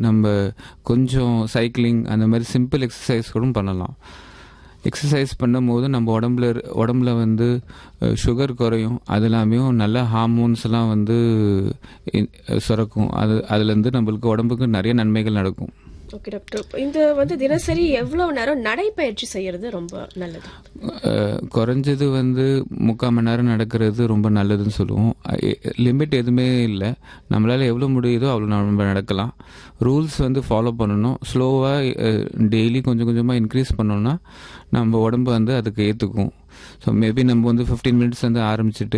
நம்ம கொஞ்சம் சைக்கிளிங் அந்த மாதிரி சிம்பிள் எக்ஸசைஸ் கூட பண்ணலாம் எக்ஸசைஸ் பண்ணும்போது நம்ம உடம்புல இரு- உடம்புல வந்து சுகர் குறையும் அது எல்லாமே நல்ல ஹார்மோன்ஸ்லாம் வந்து இ- சுரக்கும் அது அதுலேருந்து நம்மளுக்கு உடம்புக்கு நிறைய நன்மைகள் நடக்கும் ஓகே டாக்டர் இப்ப இந்த வந்து தினசரி எவ்வளவு நேரம் நடைப்பயிற்சி செய்யறது ரொம்ப நல்லது அஹ், குறைஞ்சது வந்து முக்கால் மணி நேரம் நடக்கிறது ரொம்ப நல்லதுன்னு சொல்லுவோம் லிமிட் எதுவுமே இல்லை நம்மளால் எவ்வளோ முடியுதோ அவ்வளோ நம்ம நடக்கலாம் ரூல்ஸ் வந்து ஃபாலோ பண்ணணும் ஸ்லோவாக டெய்லி கொஞ்சம் கொஞ்சமாக இன்க்ரீஸ் பண்ணோம்னா நம்ம உடம்பு வந்து அதுக்கு ஏற்றுக்கும் ஸோ மேபி நம்ம வந்து ஃபிஃப்டீன் மினிட்ஸ் வந்து ஆரம்பிச்சிட்டு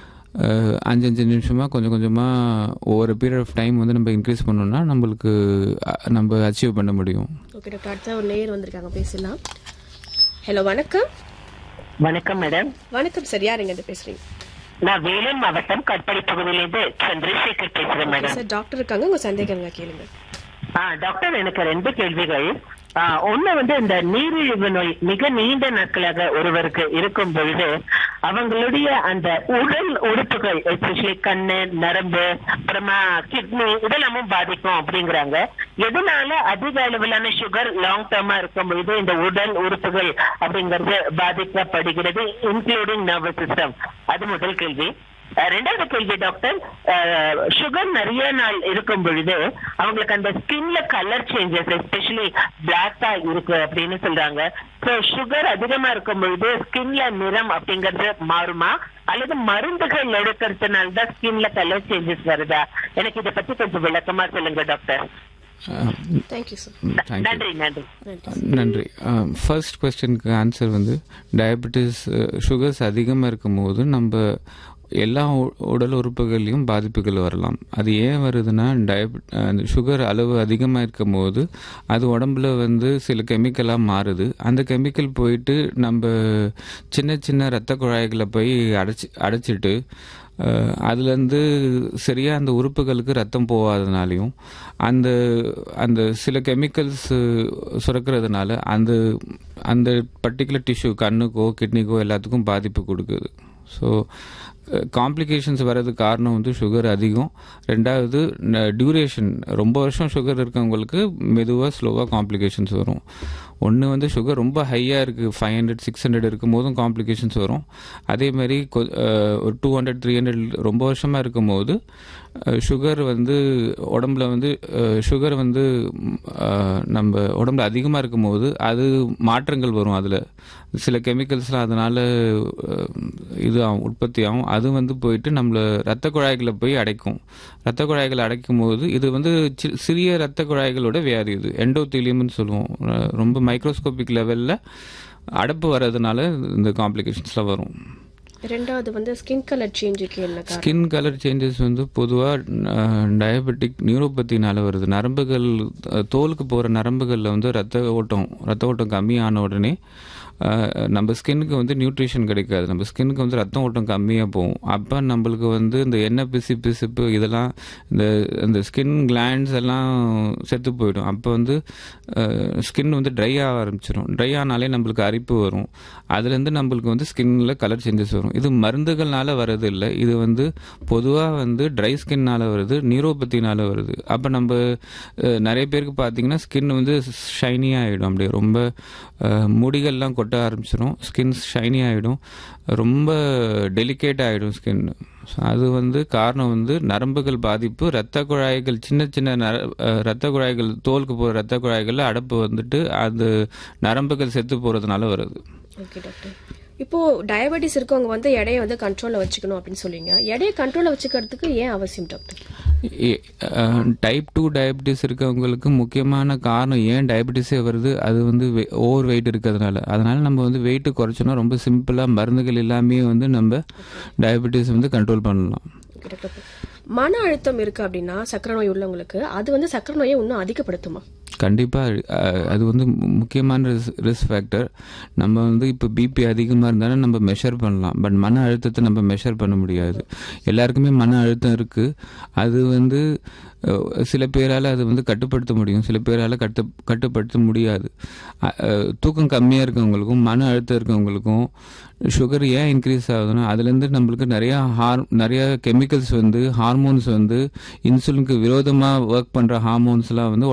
அஹ், அஞ்சு அஞ்சு நிமிஷமாக கொஞ்சம் கொஞ்சமாக ஒவ்வொரு பீரியட் ஆஃப் டைம் வந்து நம்ம இன்க்ரீஸ் பண்ணோம்னா நம்மளுக்கு அஹ், நம்ம அச்சீவ் பண்ண முடியும் ஓகே டாக்டர் அடுத்த ஒரு நேயர் வந்திருக்காங்க பேசலாம் ஹலோ வணக்கம் வணக்கம் மேடம் வணக்கம் சார் யாருங்க இருந்து பேசுறீங்க நான் வேலூர் மாவட்டம் கட்பாடி பகுதியிலிருந்து சந்திரசேகர் பேசுறேன் மேடம் சார் டாக்டர் இருக்காங்க உங்க சந்தேகங்க கேளுங்க ஆ, டாக்டர் எனக்கு ரெண்டு கேள்விகள் ஆ, ஒண்ணு வந்து இந்த நீரிழிவு நோய் மிக நீண்ட நாட்களாக ஒருவருக்கு இருக்கும் பொழுது அவங்களுடைய அந்த உடல் உறுப்புகள் எஸ்பெஷலி கண்ணு நரம்பு அப்புறமா கிட்னி இதெல்லாமும் பாதிக்கும் அப்படிங்கிறாங்க எதனால அதிக அளவிலான சுகர் லாங் டேர்மா இருக்கும் பொழுது இந்த உடல் உறுப்புகள் அப்படிங்கிறது பாதிக்கப்படுகிறது இன்க்ளூடிங் நர்வஸ் சிஸ்டம் அது முதல் கேள்வி அஹ் ரெண்டாவது கேள்வி டாக்டர் சுகர் நிறைய நாள் இருக்கும் பொழுது அவங்களுக்கு அந்த ஸ்கின்ல கலர் சேஞ்சஸ் எஸ்பெஷலி பிளாக்கா இருக்கு அப்படின்னு சொல்றாங்க ஸோ சுகர் அதிகமா இருக்கும் பொழுது ஸ்கின்ல நிறம் அப்படிங்கிறது மாறுமா அல்லது மருந்துகள் எடுக்கிறதுனால தான் ஸ்கின்ல கலர் சேஞ்சஸ் வருதா எனக்கு இதை பத்தி கொஞ்சம் விளக்கமா சொல்லுங்க டாக்டர் தேங்க்யூ சார் தேங்க்யூ நன்றி நன்றி நன்றி ஃபர்ஸ்ட் கொஸ்டினுக்கு ஆன்சர் வந்து டயபெட்டிஸ் சுகர்ஸ் அதிகமாக இருக்கும்போது நம்ம எல்லா உ- உடல் உறுப்புகள்லையும் பாதிப்புகள் வரலாம் அது ஏன் வருதுன்னா டயபெட் அந்த சுகர் அளவு அதிகமாக இருக்கும்போது அது உடம்புல வந்து சில கெமிக்கலாக மாறுது அந்த கெமிக்கல் போயிட்டு நம்ம சின்ன சின்ன இரத்த குழாய்களை போய் அடைச்சி அடைச்சிட்டு அஹ், அதுலேருந்து சரியாக அந்த உறுப்புகளுக்கு ரத்தம் போகாதனாலையும் அந்த அந்த சில கெமிக்கல்ஸ் சுரக்கிறதுனால அந்த அந்த பர்டிகுலர் டிஷ்யூ கண்ணுக்கோ கிட்னிக்கோ எல்லாத்துக்கும் பாதிப்பு கொடுக்குது ஸோ காம்ப்ளிகேஷன்ஸ் வர்றதுக்கு காரணம் வந்து சுகர் அதிகம் ரெண்டாவது டியூரேஷன் ரொம்ப வருஷம் சுகர் இருக்கவங்களுக்கு மெதுவாக ஸ்லோவாக காம்ப்ளிகேஷன்ஸ் வரும் ஒன்று வந்து சுகர் ரொம்ப ஹையாக இருக்குது ஃபைவ் ஹண்ட்ரட் சிக்ஸ் ஹண்ட்ரட் இருக்கும் போதும் காம்ப்ளிகேஷன்ஸ் வரும் அதே மாதிரி கொ- அஹ், ஒரு டூ ஹண்ட்ரட் த்ரீ ஹண்ட்ரட் ரொம்ப வருஷமாக இருக்கும்போது சுகர் வந்து உடம்புல வந்து சுகர் வந்து ம், அஹ், நம்ம உடம்புல அதிகமாக இருக்கும்போது அது மாற்றங்கள் வரும் அதில் சில கெமிக்கல்ஸ்லாம் அதனால் இது ஆகும் உற்பத்தி ஆகும் அது வந்து போயிட்டு நம்மள ரத்த குழாய்களை போய் அடைக்கும் ரத்த குழாய்களை அடைக்கும் போது இது வந்து சி- சிறிய ரத்த குழாய்களோட வியாதி இது எண்டோத்தீலியம்னு சொல்லுவோம் அஹ், ரொம்ப மைக்ரோஸ்கோபிக் லெவலில் அடப்பு வர்றதுனால இந்த காம்ப்ளிகேஷன்ஸ்லாம் வரும் ரெண்டாவது வந்து ஸ்கின் கலர் சேஞ்சுக்கு என்ன காரணம் ஸ்கின் கலர் சேஞ்சஸ் வந்து பொதுவாக டயபெட்டிக் நியூரோபத்தினால வருது நரம்புகள் அஹ், தோலுக்கு போகிற நரம்புகளில் வந்து ரத்த ஓட்டம் ரத்த ஓட்டம் கம்மியான உடனே அஹ், நம்ம ஸ்கின்னுக்கு வந்து நியூட்ரிஷன் கிடைக்காது நம்ம ஸ்கின்னுக்கு வந்து ரத்த ஓட்டம் கம்மியாக போகும் அப்போ நம்மளுக்கு வந்து இந்த எண்ணெய் பிசு பிசுப்பு இதெல்லாம் இந்த இந்த ஸ்கின் கிளாண்ட்ஸ் எல்லாம் செத்து போயிடும் அப்போ வந்து ஸ்கின் வந்து ட்ரை ஆக ஆரம்பிச்சிடும் ட்ரை ஆனாலே நம்மளுக்கு அரிப்பு வரும் அதுலேருந்து நம்மளுக்கு வந்து ஸ்கின்ல கலர் சேஞ்சஸ் வரும் இது மருந்துகள்னால வர்றது இல்லை இது வந்து பொதுவாக வந்து ட்ரை ஸ்கின்னால வருது நியூரோபத்தினால வருது அப்போ நம்ம அஹ், நிறைய பேருக்கு பார்த்தீங்கன்னா ஸ்கின் வந்து ஷைனியாக ஆகிடும் அப்படியே ரொம்ப அஹ், முடிகள்லாம் கொட்ட ஆரம்பிச்சிடும் ஸ்கின் ஷைனி ஆகிடும் ரொம்ப டெலிகேட் ஆகிடும் ஸ்கின் அது வந்து காரணம் வந்து நரம்புகள் பாதிப்பு இரத்த குழாய்கள் சின்ன சின்ன நர அஹ், இரத்த குழாய்கள் தோலுக்கு போகிற இரத்த குழாய்களில் அடப்பு வந்துட்டு அது நரம்புகள் செத்து போகிறதுனால வருது ஓகே டாக்டர் இப்போ டயபெட்டிஸ் இருக்கவங்க வந்து எடையை வந்து கண்ட்ரோல்ல வச்சுக்கணும் அப்படின்னு சொல்றீங்க எடையை கண்ட்ரோல்ல வச்சுக்கிறதுக்கு ஏன் அவசியம் டாக்டர் டைப் டூ டயபெட்டிஸ் இருக்கவங்களுக்கு முக்கியமான காரணம் ஏன் டயபெட்டிஸே வருது அது வந்து ஓவர் வெயிட் இருக்கிறதுனால அதனால நம்ம வந்து வெயிட் குறைச்சோன்னா ரொம்ப சிம்பிளாக மருந்துகள் எல்லாமே வந்து நம்ம டயபெட்டிஸ் வந்து கண்ட்ரோல் பண்ணலாம் ஓகே டாக்டர் மன அழுத்தம் இருக்கு அப்படின்னா சக்கரை நோய் உள்ளவங்களுக்கு அது வந்து சக்கரை நோயை இன்னும் அதிகப்படுத்துமா கண்டிப்பாக அது வந்து மு- முக்கியமான ரிஸ் ரிஸ்க் ஃபேக்டர் நம்ம வந்து இப்போ பிபி அதிகமாக இருந்தாலும் நம்ம மெஷர் பண்ணலாம் பட் மன அழுத்தத்தை நம்ம மெஷர் பண்ண முடியாது எல்லாருக்குமே மன அழுத்தம் இருக்குது அது வந்து அஹ், சில பேரால் அது வந்து கட்டுப்படுத்த முடியும் சில பேரால் கட்டு கட்டுப்படுத்த முடியாது அ- அஹ், தூக்கம் கம்மியாக இருக்கவங்களுக்கும் மன அழுத்தம் இருக்கவங்களுக்கும் சுகர் ஏன் இன்க்ரீஸ் ஆகுதுன்னா அதுலேருந்து நம்மளுக்கு நிறையா ஹார் நிறைய கெமிக்கல்ஸ் வந்து ஹார்மோன்ஸ் வந்து இன்சுலினுக்கு விரோதமாக ஒர்க் பண்ணுற ஹார்மோன்ஸ்லாம் வந்து